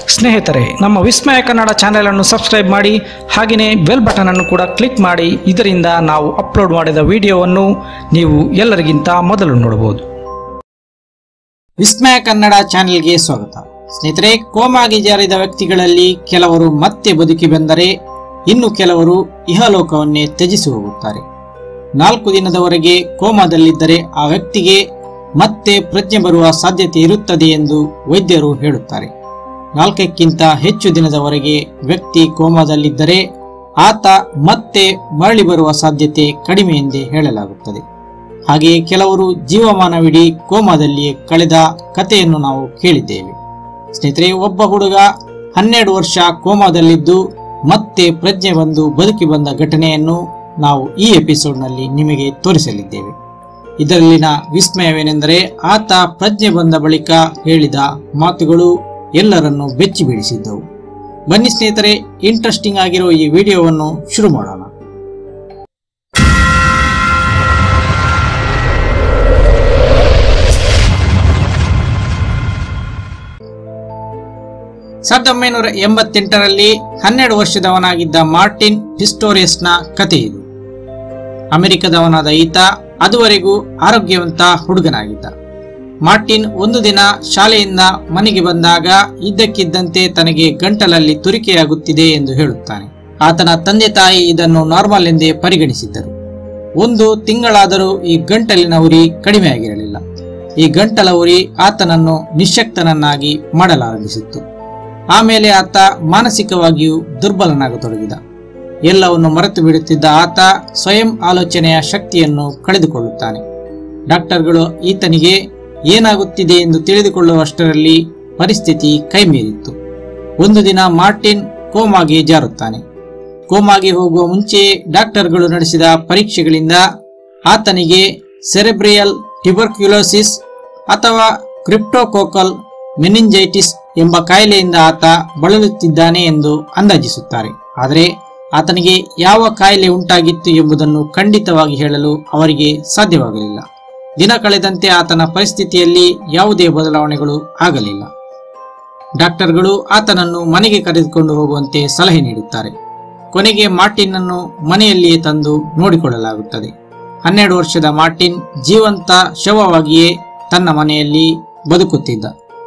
ಸ್ನೇಹಿತರೆ ನಮ್ಮ ವಿಸ್ಮಯ ಕನ್ನಡ ಚಾನೆಲ್ ಅನ್ನು ಸಬ್ಸ್ಕ್ರೈಬ್ ಮಾಡಿ ಹಾಗೆಯೇ ಬೆಲ್ ಬಟನ್ ಅನ್ನು ಕೂಡ ಕ್ಲಿಕ್ ಮಾಡಿ ಇದರಿಂದ ನಾವು ಅಪ್ಲೋಡ್ ಮಾಡಿದ ವಿಡಿಯೋವನ್ನು ನೀವು ಎಲ್ಲರಿಗಿಂತ ಮೊದಲು ನೋಡಬಹುದು ವಿಸ್ಮಯ ಕನ್ನಡ ಚಾನೆಲ್ಗೆ ಸ್ವಾಗತ ಸ್ನೇಹಿತರೆ ಕೋಮಾಗಿ ಜಾರಿದ ವ್ಯಕ್ತಿಗಳಲ್ಲಿ ಕೆಲವರು ಮತ್ತೆ ಬದುಕಿ ಬಂದರೆ ಇನ್ನು ಕೆಲವರು ಇಹಲೋಕವನ್ನೇ ತ್ಯಜಿಸಿ ಹೋಗುತ್ತಾರೆ ನಾಲ್ಕು ದಿನದವರೆಗೆ ಕೋಮಾದಲ್ಲಿದ್ದರೆ ಆ ವ್ಯಕ್ತಿಗೆ ಮತ್ತೆ ಪ್ರಜ್ಞೆ ಬರುವ ಸಾಧ್ಯತೆ ಇರುತ್ತದೆ ಎಂದು ವೈದ್ಯರು ಹೇಳುತ್ತಾರೆ ನಾಲ್ಕಕ್ಕಿಂತ ಹೆಚ್ಚು ದಿನದವರೆಗೆ ವ್ಯಕ್ತಿ ಕೋಮಾದಲ್ಲಿದ್ದರೆ ಆತ ಮತ್ತೆ ಮರಳಿ ಬರುವ ಸಾಧ್ಯತೆ ಕಡಿಮೆ ಎಂದೇ ಹೇಳಲಾಗುತ್ತದೆ ಹಾಗೆಯೇ ಕೆಲವರು ಜೀವಮಾನವಿಡೀ ಕೋಮಾದಲ್ಲಿಯೇ ಕಳೆದ ಕಥೆಯನ್ನು ನಾವು ಕೇಳಿದ್ದೇವೆ ಸ್ನೇಹಿತರೆ ಒಬ್ಬ ಹುಡುಗ ಹನ್ನೆರಡು ವರ್ಷ ಕೋಮಾದಲ್ಲಿದ್ದು ಮತ್ತೆ ಪ್ರಜ್ಞೆ ಬಂದು ಬದುಕಿ ಬಂದ ಘಟನೆಯನ್ನು ನಾವು ಈ ಎಪಿಸೋಡ್ನಲ್ಲಿ ನಿಮಗೆ ತೋರಿಸಲಿದ್ದೇವೆ ಇದರಲ್ಲಿನ ವಿಸ್ಮಯವೇನೆಂದರೆ ಆತ ಪ್ರಜ್ಞೆ ಬಂದ ಬಳಿಕ ಹೇಳಿದ ಮಾತುಗಳು ಎಲ್ಲರನ್ನು ಬೆಚ್ಚಿ ಬೀಳಿಸಿದ್ದವು ಬನ್ನಿ ಸ್ನೇಹಿತರೆ ಇಂಟ್ರೆಸ್ಟಿಂಗ್ ಆಗಿರೋ ಈ ವಿಡಿಯೋವನ್ನು ಶುರು ಮಾಡೋಣ ಸಾವಿರದ ಒಂಬೈನೂರ ಎಂಬತ್ತೆಂಟರಲ್ಲಿ ಹನ್ನೆರಡು ವರ್ಷದವನಾಗಿದ್ದ ಮಾರ್ಟಿನ್ ಪಿಸ್ಟೋರಿಯಸ್ನ ಕಥೆ ಇದು ಅಮೆರಿಕದವನಾದ ಈತ ಅದುವರೆಗೂ ಆರೋಗ್ಯವಂತ ಹುಡುಗನಾಗಿದ್ದ ಮಾರ್ಟಿನ್ ಒಂದು ದಿನ ಶಾಲೆಯಿಂದ ಮನೆಗೆ ಬಂದಾಗ ಇದ್ದಕ್ಕಿದ್ದಂತೆ ತನಗೆ ಗಂಟಲಲ್ಲಿ ತುರಿಕೆಯಾಗುತ್ತಿದೆ ಎಂದು ಹೇಳುತ್ತಾನೆ ಆತನ ತಂದೆ ತಾಯಿ ಇದನ್ನು ನಾರ್ಮಲ್ ಎಂದೇ ಪರಿಗಣಿಸಿದ್ದರು ಒಂದು ತಿಂಗಳಾದರೂ ಈ ಗಂಟಲಿನ ಉರಿ ಕಡಿಮೆಯಾಗಿರಲಿಲ್ಲ ಈ ಗಂಟಲ ಉರಿ ಆತನನ್ನು ನಿಶಕ್ತನನ್ನಾಗಿ ಮಾಡಲಾರಂಭಿಸಿತ್ತು ಆಮೇಲೆ ಆತ ಮಾನಸಿಕವಾಗಿಯೂ ದುರ್ಬಲನಾಗತೊಡಗಿದ ಎಲ್ಲವನ್ನು ಮರೆತು ಬಿಡುತ್ತಿದ್ದ ಆತ ಸ್ವಯಂ ಆಲೋಚನೆಯ ಶಕ್ತಿಯನ್ನು ಕಳೆದುಕೊಳ್ಳುತ್ತಾನೆ ಡಾಕ್ಟರ್ಗಳು ಈತನಿಗೆ ಏನಾಗುತ್ತಿದೆ ಎಂದು ತಿಳಿದುಕೊಳ್ಳುವಷ್ಟರಲ್ಲಿ ಪರಿಸ್ಥಿತಿ ಕೈಮೀರಿತ್ತು ಒಂದು ದಿನ ಮಾರ್ಟಿನ್ ಕೋಮಾಗೆ ಜಾರುತ್ತಾನೆ ಕೋಮಾಗೆ ಹೋಗುವ ಮುಂಚೆಯೇ ಡಾಕ್ಟರ್ಗಳು ನಡೆಸಿದ ಪರೀಕ್ಷೆಗಳಿಂದ ಆತನಿಗೆ ಸೆರೆಬ್ರಿಯಲ್ ಟ್ಯುಬರ್ಕ್ಯುಲೋಸಿಸ್ ಅಥವಾ ಕ್ರಿಪ್ಟೋಕೋಕಲ್ ಮೆನಿಂಜೈಟಿಸ್ ಎಂಬ ಕಾಯಿಲೆಯಿಂದ ಆತ ಬಳಲುತ್ತಿದ್ದಾನೆ ಎಂದು ಅಂದಾಜಿಸುತ್ತಾರೆ ಆದರೆ ಆತನಿಗೆ ಯಾವ ಕಾಯಿಲೆ ಉಂಟಾಗಿತ್ತು ಎಂಬುದನ್ನು ಖಂಡಿತವಾಗಿ ಹೇಳಲು ಅವರಿಗೆ ಸಾಧ್ಯವಾಗಲಿಲ್ಲ ದಿನ ಕಳೆದಂತೆ ಆತನ ಪರಿಸ್ಥಿತಿಯಲ್ಲಿ ಯಾವುದೇ ಬದಲಾವಣೆಗಳು ಆಗಲಿಲ್ಲ ಡಾಕ್ಟರ್ಗಳು ಆತನನ್ನು ಮನೆಗೆ ಕರೆದುಕೊಂಡು ಹೋಗುವಂತೆ ಸಲಹೆ ನೀಡುತ್ತಾರೆ ಕೊನೆಗೆ ಮಾರ್ಟಿನ್ ಅನ್ನು ಮನೆಯಲ್ಲಿಯೇ ತಂದು ನೋಡಿಕೊಳ್ಳಲಾಗುತ್ತದೆ ಹನ್ನೆರಡು ವರ್ಷದ ಮಾರ್ಟಿನ್ ಜೀವಂತ ಶವವಾಗಿಯೇ ತನ್ನ ಮನೆಯಲ್ಲಿ ಬದುಕುತ್ತಿದ್ದ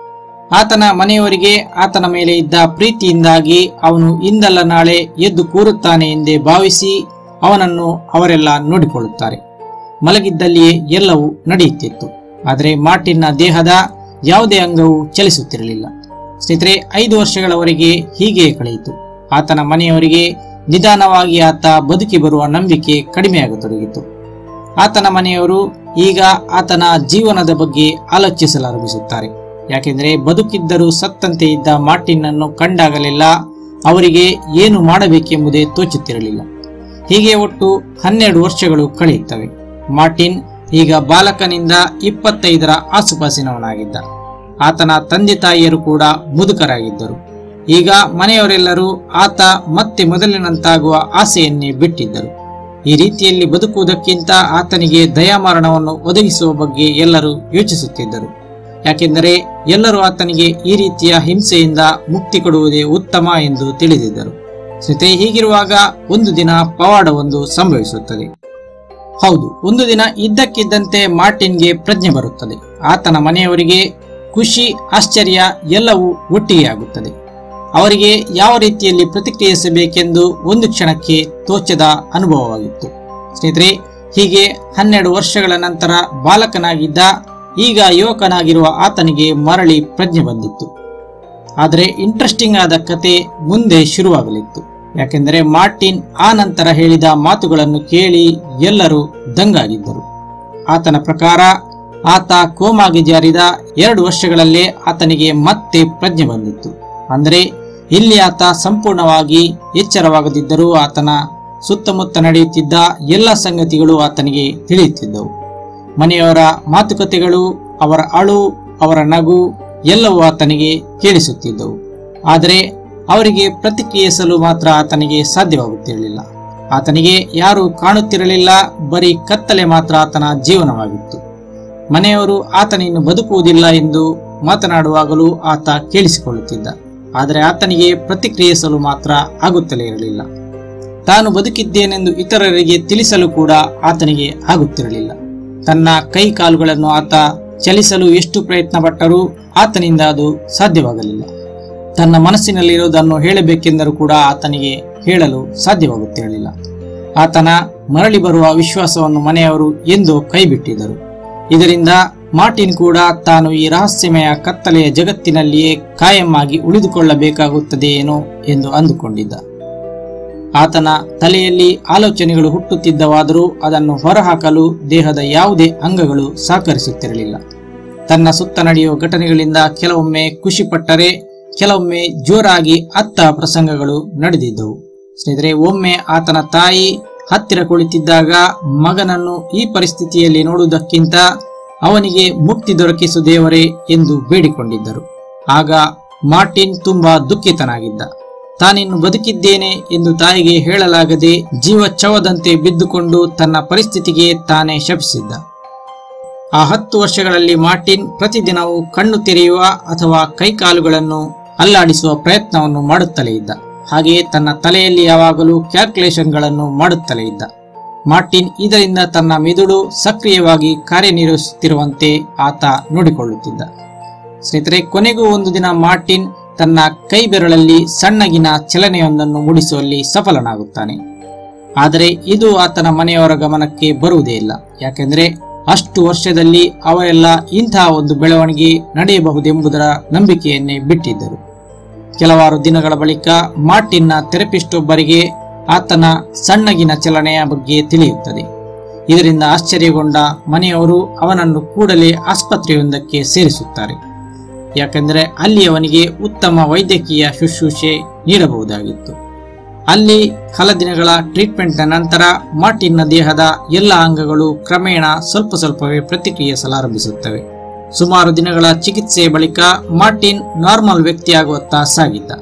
ಆತನ ಮನೆಯವರಿಗೆ ಆತನ ಮೇಲೆ ಇದ್ದ ಪ್ರೀತಿಯಿಂದಾಗಿ ಅವನು ಇಂದಲ್ಲ ನಾಳೆ ಎದ್ದು ಕೂರುತ್ತಾನೆ ಎಂದೇ ಭಾವಿಸಿ ಅವನನ್ನು ಅವರೆಲ್ಲ ನೋಡಿಕೊಳ್ಳುತ್ತಾರೆ ಮಲಗಿದ್ದಲ್ಲಿಯೇ ಎಲ್ಲವೂ ನಡೆಯುತ್ತಿತ್ತು ಆದರೆ ಮಾರ್ಟಿನ್ನ ದೇಹದ ಯಾವುದೇ ಅಂಗವು ಚಲಿಸುತ್ತಿರಲಿಲ್ಲ ಸ್ನೇಹಿತರೆ ಐದು ವರ್ಷಗಳವರೆಗೆ ಹೀಗೆ ಕಳೆಯಿತು ಆತನ ಮನೆಯವರಿಗೆ ನಿಧಾನವಾಗಿ ಆತ ಬದುಕಿ ಬರುವ ನಂಬಿಕೆ ಕಡಿಮೆಯಾಗತೊಡಗಿತು ಆತನ ಮನೆಯವರು ಈಗ ಆತನ ಜೀವನದ ಬಗ್ಗೆ ಆಲೋಚಿಸಲಾರಂಭಿಸುತ್ತಾರೆ ಯಾಕೆಂದರೆ ಬದುಕಿದ್ದರೂ ಸತ್ತಂತೆ ಇದ್ದ ಮಾರ್ಟಿನ್ ಅನ್ನು ಕಂಡಾಗಲೆಲ್ಲ ಅವರಿಗೆ ಏನು ಮಾಡಬೇಕೆಂಬುದೇ ತೋಚುತ್ತಿರಲಿಲ್ಲ ಹೀಗೆ ಒಟ್ಟು ಹನ್ನೆರಡು ವರ್ಷಗಳು ಕಳೆಯುತ್ತವೆ ಮಾರ್ಟಿನ್ ಈಗ ಬಾಲಕನಿಂದ ಇಪ್ಪತ್ತೈದರ ಆಸುಪಾಸಿನವನಾಗಿದ್ದ ಆತನ ತಂದೆ ತಾಯಿಯರು ಕೂಡ ಮುದುಕರಾಗಿದ್ದರು ಈಗ ಮನೆಯವರೆಲ್ಲರೂ ಆತ ಮತ್ತೆ ಮೊದಲಿನಂತಾಗುವ ಆಸೆಯನ್ನೇ ಬಿಟ್ಟಿದ್ದರು ಈ ರೀತಿಯಲ್ಲಿ ಬದುಕುವುದಕ್ಕಿಂತ ಆತನಿಗೆ ದಯಾಮರಣವನ್ನು ಒದಗಿಸುವ ಬಗ್ಗೆ ಎಲ್ಲರೂ ಯೋಚಿಸುತ್ತಿದ್ದರು ಯಾಕೆಂದರೆ ಎಲ್ಲರೂ ಆತನಿಗೆ ಈ ರೀತಿಯ ಹಿಂಸೆಯಿಂದ ಮುಕ್ತಿ ಕೊಡುವುದೇ ಉತ್ತಮ ಎಂದು ತಿಳಿದಿದ್ದರು ಸ್ನೇಹಿತರೆ ಹೀಗಿರುವಾಗ ಒಂದು ದಿನ ಪವಾಡವೊಂದು ಸಂಭವಿಸುತ್ತದೆ ಹೌದು ಒಂದು ದಿನ ಇದ್ದಕ್ಕಿದ್ದಂತೆ ಮಾರ್ಟಿನ್ಗೆ ಪ್ರಜ್ಞೆ ಬರುತ್ತದೆ ಆತನ ಮನೆಯವರಿಗೆ ಖುಷಿ ಆಶ್ಚರ್ಯ ಎಲ್ಲವೂ ಒಟ್ಟಿಗೆ ಆಗುತ್ತದೆ ಅವರಿಗೆ ಯಾವ ರೀತಿಯಲ್ಲಿ ಪ್ರತಿಕ್ರಿಯಿಸಬೇಕೆಂದು ಒಂದು ಕ್ಷಣಕ್ಕೆ ತೋಚದ ಅನುಭವವಾಗಿತ್ತು ಸ್ನೇಹಿತರೆ ಹೀಗೆ ಹನ್ನೆರಡು ವರ್ಷಗಳ ನಂತರ ಬಾಲಕನಾಗಿದ್ದ ಈಗ ಯುವಕನಾಗಿರುವ ಆತನಿಗೆ ಮರಳಿ ಪ್ರಜ್ಞೆ ಬಂದಿತ್ತು ಆದರೆ ಇಂಟ್ರೆಸ್ಟಿಂಗ್ ಆದ ಕತೆ ಮುಂದೆ ಶುರುವಾಗಲಿತ್ತು ಯಾಕೆಂದರೆ ಮಾರ್ಟಿನ್ ಆ ನಂತರ ಹೇಳಿದ ಮಾತುಗಳನ್ನು ಕೇಳಿ ಎಲ್ಲರೂ ದಂಗಾಗಿದ್ದರು ಆತನ ಪ್ರಕಾರ ಆತ ಕೋಮಾಗೆ ಜಾರಿದ ಎರಡು ವರ್ಷಗಳಲ್ಲೇ ಆತನಿಗೆ ಮತ್ತೆ ಪ್ರಜ್ಞೆ ಬಂದಿತ್ತು ಅಂದರೆ ಇಲ್ಲಿ ಆತ ಸಂಪೂರ್ಣವಾಗಿ ಎಚ್ಚರವಾಗದಿದ್ದರೂ ಆತನ ಸುತ್ತಮುತ್ತ ನಡೆಯುತ್ತಿದ್ದ ಎಲ್ಲ ಸಂಗತಿಗಳು ಆತನಿಗೆ ತಿಳಿಯುತ್ತಿದ್ದವು ಮನೆಯವರ ಮಾತುಕತೆಗಳು ಅವರ ಅಳು ಅವರ ನಗು ಎಲ್ಲವೂ ಆತನಿಗೆ ಕೇಳಿಸುತ್ತಿದ್ದವು ಆದರೆ ಅವರಿಗೆ ಪ್ರತಿಕ್ರಿಯಿಸಲು ಮಾತ್ರ ಆತನಿಗೆ ಸಾಧ್ಯವಾಗುತ್ತಿರಲಿಲ್ಲ ಆತನಿಗೆ ಯಾರು ಕಾಣುತ್ತಿರಲಿಲ್ಲ ಬರೀ ಕತ್ತಲೆ ಮಾತ್ರ ಆತನ ಜೀವನವಾಗಿತ್ತು ಮನೆಯವರು ಆತನಿನ್ನು ಬದುಕುವುದಿಲ್ಲ ಎಂದು ಮಾತನಾಡುವಾಗಲೂ ಆತ ಕೇಳಿಸಿಕೊಳ್ಳುತ್ತಿದ್ದ ಆದರೆ ಆತನಿಗೆ ಪ್ರತಿಕ್ರಿಯಿಸಲು ಮಾತ್ರ ಆಗುತ್ತಲೇ ಇರಲಿಲ್ಲ ತಾನು ಬದುಕಿದ್ದೇನೆಂದು ಇತರರಿಗೆ ತಿಳಿಸಲು ಕೂಡ ಆತನಿಗೆ ಆಗುತ್ತಿರಲಿಲ್ಲ ತನ್ನ ಕೈ ಕಾಲುಗಳನ್ನು ಆತ ಚಲಿಸಲು ಎಷ್ಟು ಪ್ರಯತ್ನ ಪಟ್ಟರೂ ಆತನಿಂದ ಅದು ಸಾಧ್ಯವಾಗಲಿಲ್ಲ ತನ್ನ ಮನಸ್ಸಿನಲ್ಲಿರುವುದನ್ನು ಹೇಳಬೇಕೆಂದರೂ ಕೂಡ ಆತನಿಗೆ ಹೇಳಲು ಸಾಧ್ಯವಾಗುತ್ತಿರಲಿಲ್ಲ ಆತನ ಮರಳಿ ಬರುವ ವಿಶ್ವಾಸವನ್ನು ಮನೆಯವರು ಎಂದು ಕೈಬಿಟ್ಟಿದ್ದರು ಇದರಿಂದ ಮಾರ್ಟಿನ್ ಕೂಡ ತಾನು ಈ ರಹಸ್ಯಮಯ ಕತ್ತಲೆಯ ಜಗತ್ತಿನಲ್ಲಿಯೇ ಕಾಯಂ ಆಗಿ ಉಳಿದುಕೊಳ್ಳಬೇಕಾಗುತ್ತದೆಯೇನೋ ಎಂದು ಅಂದುಕೊಂಡಿದ್ದ ಆತನ ತಲೆಯಲ್ಲಿ ಆಲೋಚನೆಗಳು ಹುಟ್ಟುತ್ತಿದ್ದವಾದರೂ ಅದನ್ನು ಹೊರಹಾಕಲು ದೇಹದ ಯಾವುದೇ ಅಂಗಗಳು ಸಹಕರಿಸುತ್ತಿರಲಿಲ್ಲ ತನ್ನ ಸುತ್ತ ನಡೆಯುವ ಘಟನೆಗಳಿಂದ ಕೆಲವೊಮ್ಮೆ ಖುಷಿಪಟ್ಟರೆ ಕೆಲವೊಮ್ಮೆ ಜೋರಾಗಿ ಅತ್ತ ಪ್ರಸಂಗಗಳು ನಡೆದಿದ್ದವು ಸ್ನೇಹಿತರೆ ಒಮ್ಮೆ ಆತನ ತಾಯಿ ಹತ್ತಿರ ಕುಳಿತಿದ್ದಾಗ ಮಗನನ್ನು ಈ ಪರಿಸ್ಥಿತಿಯಲ್ಲಿ ನೋಡುವುದಕ್ಕಿಂತ ಅವನಿಗೆ ಮುಕ್ತಿ ದೊರಕಿಸು ದೇವರೇ ಎಂದು ಬೇಡಿಕೊಂಡಿದ್ದರು ಆಗ ಮಾರ್ಟಿನ್ ತುಂಬಾ ದುಃಖಿತನಾಗಿದ್ದ ತಾನಿನ್ನು ಬದುಕಿದ್ದೇನೆ ಎಂದು ತಾಯಿಗೆ ಹೇಳಲಾಗದೆ ಜೀವ ಚವದಂತೆ ಬಿದ್ದುಕೊಂಡು ತನ್ನ ಪರಿಸ್ಥಿತಿಗೆ ತಾನೇ ಶಪಿಸಿದ್ದ ಆ ಹತ್ತು ವರ್ಷಗಳಲ್ಲಿ ಮಾರ್ಟಿನ್ ಪ್ರತಿದಿನವೂ ಕಣ್ಣು ತೆರೆಯುವ ಅಥವಾ ಕೈಕಾಲುಗಳನ್ನು ಅಲ್ಲಾಡಿಸುವ ಪ್ರಯತ್ನವನ್ನು ಮಾಡುತ್ತಲೇ ಇದ್ದ ಹಾಗೆಯೇ ತನ್ನ ತಲೆಯಲ್ಲಿ ಯಾವಾಗಲೂ ಕ್ಯಾಲ್ಕುಲೇಷನ್ಗಳನ್ನು ಮಾಡುತ್ತಲೇ ಇದ್ದ ಮಾರ್ಟಿನ್ ಇದರಿಂದ ತನ್ನ ಮಿದುಳು ಸಕ್ರಿಯವಾಗಿ ಕಾರ್ಯನಿರ್ವಹಿಸುತ್ತಿರುವಂತೆ ಆತ ನೋಡಿಕೊಳ್ಳುತ್ತಿದ್ದ ಸ್ನೇಹಿತರೆ ಕೊನೆಗೂ ಒಂದು ದಿನ ಮಾರ್ಟಿನ್ ತನ್ನ ಕೈ ಬೆರಳಲ್ಲಿ ಸಣ್ಣಗಿನ ಚಲನೆಯೊಂದನ್ನು ಮೂಡಿಸುವಲ್ಲಿ ಸಫಲನಾಗುತ್ತಾನೆ ಆದರೆ ಇದು ಆತನ ಮನೆಯವರ ಗಮನಕ್ಕೆ ಬರುವುದೇ ಇಲ್ಲ ಯಾಕೆಂದ್ರೆ ಅಷ್ಟು ವರ್ಷದಲ್ಲಿ ಅವರೆಲ್ಲ ಇಂತಹ ಒಂದು ಬೆಳವಣಿಗೆ ನಡೆಯಬಹುದೆಂಬುದರ ನಂಬಿಕೆಯನ್ನೇ ಬಿಟ್ಟಿದ್ದರು ಕೆಲವಾರು ದಿನಗಳ ಬಳಿಕ ಮಾರ್ಟಿನ್ನ ಥೆರಪಿಸ್ಟ್ ಒಬ್ಬರಿಗೆ ಆತನ ಸಣ್ಣಗಿನ ಚಲನೆಯ ಬಗ್ಗೆ ತಿಳಿಯುತ್ತದೆ ಇದರಿಂದ ಆಶ್ಚರ್ಯಗೊಂಡ ಮನೆಯವರು ಅವನನ್ನು ಕೂಡಲೇ ಆಸ್ಪತ್ರೆಯೊಂದಕ್ಕೆ ಸೇರಿಸುತ್ತಾರೆ ಯಾಕೆಂದರೆ ಅಲ್ಲಿ ಅವನಿಗೆ ಉತ್ತಮ ವೈದ್ಯಕೀಯ ಶುಶ್ರೂಷೆ ನೀಡಬಹುದಾಗಿತ್ತು ಅಲ್ಲಿ ಹಲ ದಿನಗಳ ಟ್ರೀಟ್ಮೆಂಟ್ನ ನಂತರ ಮಾರ್ಟಿನ್ನ ದೇಹದ ಎಲ್ಲ ಅಂಗಗಳು ಕ್ರಮೇಣ ಸ್ವಲ್ಪ ಸ್ವಲ್ಪವೇ ಪ್ರತಿಕ್ರಿಯಿಸಲಾರಂಭಿಸುತ್ತವೆ ಸುಮಾರು ದಿನಗಳ ಚಿಕಿತ್ಸೆಯ ಬಳಿಕ ಮಾರ್ಟಿನ್ ನಾರ್ಮಲ್ ವ್ಯಕ್ತಿಯಾಗುವತ್ತ ಸಾಗಿದ್ದ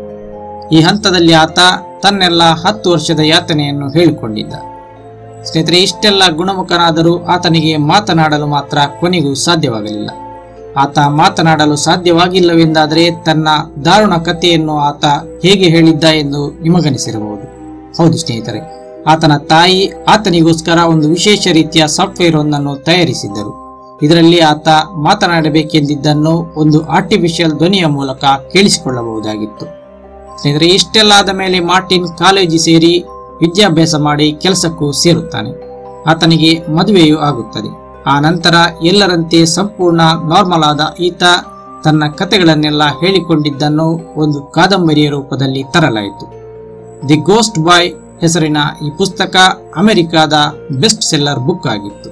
ಈ ಹಂತದಲ್ಲಿ ಆತ ತನ್ನೆಲ್ಲ ಹತ್ತು ವರ್ಷದ ಯಾತನೆಯನ್ನು ಹೇಳಿಕೊಂಡಿದ್ದ ಸ್ನೇಹಿತರೆ ಇಷ್ಟೆಲ್ಲ ಗುಣಮುಖನಾದರೂ ಆತನಿಗೆ ಮಾತನಾಡಲು ಮಾತ್ರ ಕೊನೆಗೂ ಸಾಧ್ಯವಾಗಲಿಲ್ಲ ಆತ ಮಾತನಾಡಲು ಸಾಧ್ಯವಾಗಿಲ್ಲವೆಂದಾದರೆ ತನ್ನ ದಾರುಣ ಕಥೆಯನ್ನು ಆತ ಹೇಗೆ ಹೇಳಿದ್ದ ಎಂದು ನಿಮಗನಿಸಿರಬಹುದು ಹೌದು ಸ್ನೇಹಿತರೆ ಆತನ ತಾಯಿ ಆತನಿಗೋಸ್ಕರ ಒಂದು ವಿಶೇಷ ರೀತಿಯ ಸಾಫ್ಟ್ವೇರ್ ಒಂದನ್ನು ತಯಾರಿಸಿದ್ದರು ಇದರಲ್ಲಿ ಆತ ಮಾತನಾಡಬೇಕೆಂದಿದ್ದನ್ನು ಒಂದು ಆರ್ಟಿಫಿಷಿಯಲ್ ಧ್ವನಿಯ ಮೂಲಕ ಕೇಳಿಸಿಕೊಳ್ಳಬಹುದಾಗಿತ್ತು ಸ್ನೇಹಿತರೆ ಇಷ್ಟೆಲ್ಲ ಆದ ಮೇಲೆ ಮಾರ್ಟಿನ್ ಕಾಲೇಜಿ ಸೇರಿ ವಿದ್ಯಾಭ್ಯಾಸ ಮಾಡಿ ಕೆಲಸಕ್ಕೂ ಸೇರುತ್ತಾನೆ ಆತನಿಗೆ ಮದುವೆಯೂ ಆಗುತ್ತದೆ ಆ ನಂತರ ಎಲ್ಲರಂತೆ ಸಂಪೂರ್ಣ ನಾರ್ಮಲ್ ಆದ ಈತ ತನ್ನ ಕತೆಗಳನ್ನೆಲ್ಲ ಹೇಳಿಕೊಂಡಿದ್ದನ್ನು ಒಂದು ಕಾದಂಬರಿಯ ರೂಪದಲ್ಲಿ ತರಲಾಯಿತು ದಿ ಗೋಸ್ಟ್ ಬಾಯ್ ಹೆಸರಿನ ಈ ಪುಸ್ತಕ ಅಮೆರಿಕಾದ ಬೆಸ್ಟ್ ಸೆಲ್ಲರ್ ಬುಕ್ ಆಗಿತ್ತು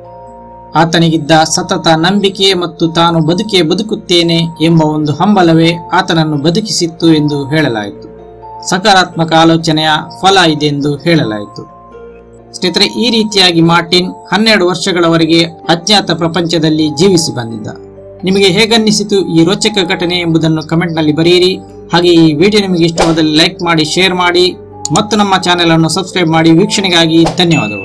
ಆತನಿಗಿದ್ದ ಸತತ ನಂಬಿಕೆ ಮತ್ತು ತಾನು ಬದುಕೇ ಬದುಕುತ್ತೇನೆ ಎಂಬ ಒಂದು ಹಂಬಲವೇ ಆತನನ್ನು ಬದುಕಿಸಿತ್ತು ಎಂದು ಹೇಳಲಾಯಿತು ಸಕಾರಾತ್ಮಕ ಆಲೋಚನೆಯ ಫಲ ಇದೆ ಎಂದು ಹೇಳಲಾಯಿತು ಸ್ನೇಹಿತರೆ ಈ ರೀತಿಯಾಗಿ ಮಾರ್ಟಿನ್ ಹನ್ನೆರಡು ವರ್ಷಗಳವರೆಗೆ ಅಜ್ಞಾತ ಪ್ರಪಂಚದಲ್ಲಿ ಜೀವಿಸಿ ಬಂದಿದ್ದ ನಿಮಗೆ ಹೇಗನ್ನಿಸಿತು ಈ ರೋಚಕ ಘಟನೆ ಎಂಬುದನ್ನು ಕಮೆಂಟ್ನಲ್ಲಿ ಬರೆಯಿರಿ ಹಾಗೆ ಈ ವಿಡಿಯೋ ನಿಮಗೆ ಇಷ್ಟವಾದಲ್ಲಿ ಲೈಕ್ ಮಾಡಿ ಶೇರ್ ಮಾಡಿ ಮತ್ತು ನಮ್ಮ ಚಾನೆಲ್ ಅನ್ನು ಸಬ್ಸ್ಕ್ರೈಬ್ ಮಾಡಿ ವೀಕ್ಷಣೆಗಾಗಿ ಧನ್ಯವಾದಗಳು